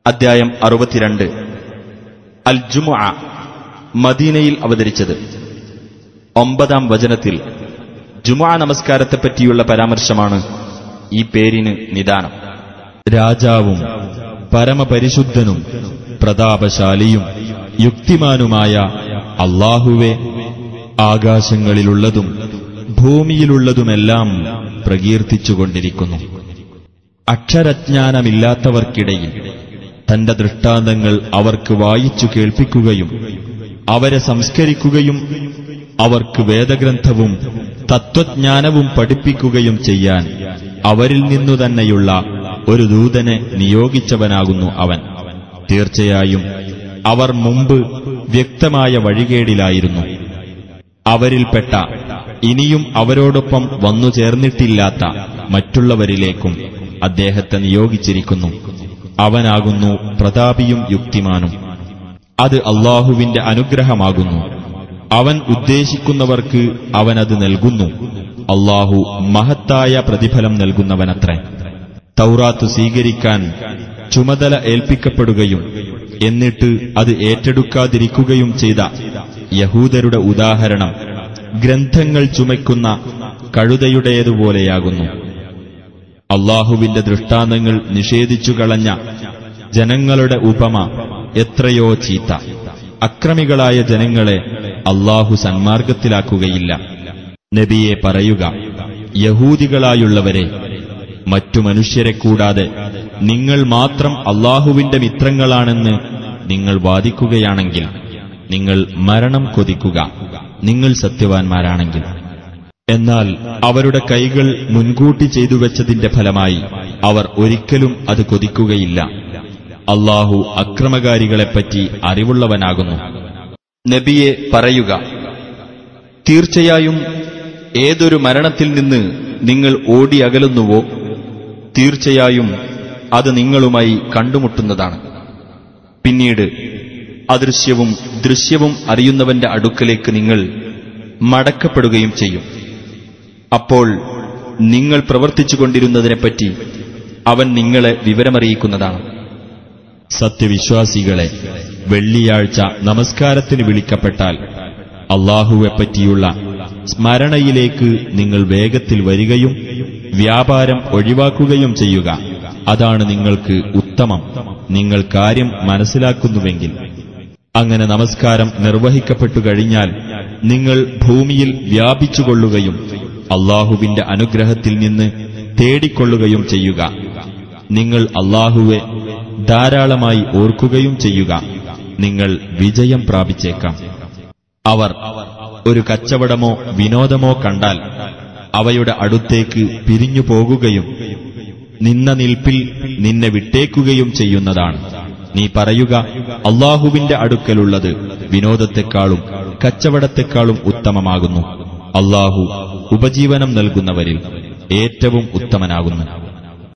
അദ്ധ്യായം അറുപത്തിരണ്ട് അൽ ജുമുഅ മദീനയിൽ അവതരിച്ചത് ഒമ്പതാം വചനത്തിൽ ജുമുഅ നമസ്കാരത്തെപ്പറ്റിയുള്ള പരാമർശമാണ് ഈ പേരിന് നിദാനം രാജാവും പരമപരിശുദ്ധനും പ്രതാപശാലിയും യുക്തിമാനുമായ അള്ളാഹുവെ ആകാശങ്ങളിലുള്ളതും ഭൂമിയിലുള്ളതുമെല്ലാം പ്രകീർത്തിച്ചുകൊണ്ടിരിക്കുന്നു അക്ഷരജ്ഞാനമില്ലാത്തവർക്കിടയിൽ തന്റെ ദൃഷ്ടാന്തങ്ങൾ അവർക്ക് വായിച്ചു കേൾപ്പിക്കുകയും അവരെ സംസ്കരിക്കുകയും അവർക്ക് വേദഗ്രന്ഥവും തത്വജ്ഞാനവും പഠിപ്പിക്കുകയും ചെയ്യാൻ അവരിൽ നിന്നു തന്നെയുള്ള ഒരു ദൂതനെ നിയോഗിച്ചവനാകുന്നു അവൻ തീർച്ചയായും അവർ മുമ്പ് വ്യക്തമായ വഴികേടിലായിരുന്നു അവരിൽപ്പെട്ട ഇനിയും അവരോടൊപ്പം വന്നു ചേർന്നിട്ടില്ലാത്ത മറ്റുള്ളവരിലേക്കും അദ്ദേഹത്തെ നിയോഗിച്ചിരിക്കുന്നു അവനാകുന്നു പ്രതാപിയും യുക്തിമാനും അത് അള്ളാഹുവിന്റെ അനുഗ്രഹമാകുന്നു അവൻ ഉദ്ദേശിക്കുന്നവർക്ക് അവനത് നൽകുന്നു അള്ളാഹു മഹത്തായ പ്രതിഫലം നൽകുന്നവനത്രേ തൗറാത്ത് സ്വീകരിക്കാൻ ചുമതല ഏൽപ്പിക്കപ്പെടുകയും എന്നിട്ട് അത് ഏറ്റെടുക്കാതിരിക്കുകയും ചെയ്ത യഹൂദരുടെ ഉദാഹരണം ഗ്രന്ഥങ്ങൾ ചുമയ്ക്കുന്ന കഴുതയുടേതുപോലെയാകുന്നു അള്ളാഹുവിന്റെ ദൃഷ്ടാന്തങ്ങൾ നിഷേധിച്ചു കളഞ്ഞ ജനങ്ങളുടെ ഉപമ എത്രയോ ചീത്ത അക്രമികളായ ജനങ്ങളെ അള്ളാഹു സന്മാർഗത്തിലാക്കുകയില്ല നബിയെ പറയുക യഹൂദികളായുള്ളവരെ മറ്റു മനുഷ്യരെ കൂടാതെ നിങ്ങൾ മാത്രം അള്ളാഹുവിന്റെ മിത്രങ്ങളാണെന്ന് നിങ്ങൾ വാദിക്കുകയാണെങ്കിൽ നിങ്ങൾ മരണം കൊതിക്കുക നിങ്ങൾ സത്യവാൻമാരാണെങ്കിൽ എന്നാൽ അവരുടെ കൈകൾ മുൻകൂട്ടി ചെയ്തു വെച്ചതിന്റെ ഫലമായി അവർ ഒരിക്കലും അത് കൊതിക്കുകയില്ല അള്ളാഹു അക്രമകാരികളെപ്പറ്റി അറിവുള്ളവനാകുന്നു നബിയെ പറയുക തീർച്ചയായും ഏതൊരു മരണത്തിൽ നിന്ന് നിങ്ങൾ ഓടി അകലുന്നുവോ തീർച്ചയായും അത് നിങ്ങളുമായി കണ്ടുമുട്ടുന്നതാണ് പിന്നീട് അദൃശ്യവും ദൃശ്യവും അറിയുന്നവന്റെ അടുക്കലേക്ക് നിങ്ങൾ മടക്കപ്പെടുകയും ചെയ്യും അപ്പോൾ നിങ്ങൾ പ്രവർത്തിച്ചുകൊണ്ടിരുന്നതിനെപ്പറ്റി അവൻ നിങ്ങളെ വിവരമറിയിക്കുന്നതാണ് സത്യവിശ്വാസികളെ വെള്ളിയാഴ്ച നമസ്കാരത്തിന് വിളിക്കപ്പെട്ടാൽ അള്ളാഹുവെപ്പറ്റിയുള്ള സ്മരണയിലേക്ക് നിങ്ങൾ വേഗത്തിൽ വരികയും വ്യാപാരം ഒഴിവാക്കുകയും ചെയ്യുക അതാണ് നിങ്ങൾക്ക് ഉത്തമം നിങ്ങൾ കാര്യം മനസ്സിലാക്കുന്നുവെങ്കിൽ അങ്ങനെ നമസ്കാരം നിർവഹിക്കപ്പെട്ടു കഴിഞ്ഞാൽ നിങ്ങൾ ഭൂമിയിൽ വ്യാപിച്ചുകൊള്ളുകയും അള്ളാഹുവിന്റെ അനുഗ്രഹത്തിൽ നിന്ന് തേടിക്കൊള്ളുകയും ചെയ്യുക നിങ്ങൾ അള്ളാഹുവെ ധാരാളമായി ഓർക്കുകയും ചെയ്യുക നിങ്ങൾ വിജയം പ്രാപിച്ചേക്കാം അവർ ഒരു കച്ചവടമോ വിനോദമോ കണ്ടാൽ അവയുടെ അടുത്തേക്ക് പിരിഞ്ഞു പോകുകയും നിന്ന നിൽപ്പിൽ നിന്നെ വിട്ടേക്കുകയും ചെയ്യുന്നതാണ് നീ പറയുക അള്ളാഹുവിന്റെ അടുക്കലുള്ളത് വിനോദത്തെക്കാളും കച്ചവടത്തെക്കാളും ഉത്തമമാകുന്നു അള്ളാഹു ഉപജീവനം നൽകുന്നവരിൽ ഏറ്റവും ഉത്തമനാകുന്നു